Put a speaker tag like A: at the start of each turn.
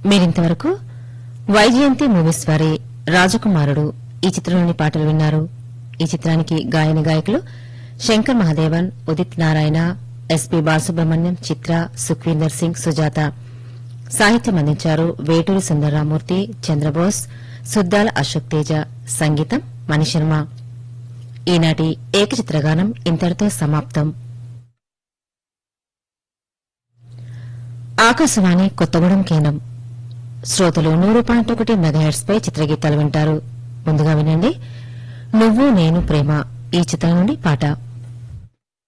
A: మీరింతవరకు వైజయంతి మూవీస్ వారి రాజకుమారుడు ఈ చిత్రంలోని పాటలు విన్నారు ఈ చిత్రానికి గాయని గాయకులు శంకర్ మహాదేవన్ ఉదిత్ నారాయణ ఎస్పీ బాలసుబ్రహ్మణ్యం చిత్ర సుఖ్వీందర్ సింగ్ సుజాత సాహిత్యం అందించారు వేటూరి సుందరరామూర్తి చంద్రబోస్ సుద్దాల అశోక్ తేజ సంగీతం మణిశర్మ ఈనాటి ఏకచిత్రగానం ఇంతటితో సమాప్తం ఆకాశవాణి కొత్తగూడెం కేంద్రం శ్రోతలు నూరు పాయింట్ ఒకటి మెగాహెట్స్ పై చిత్రగీతాలు వింటారు ముందుగా వినండి నువ్వు నేను ప్రేమ ఈ చిత్రం నుండి పాట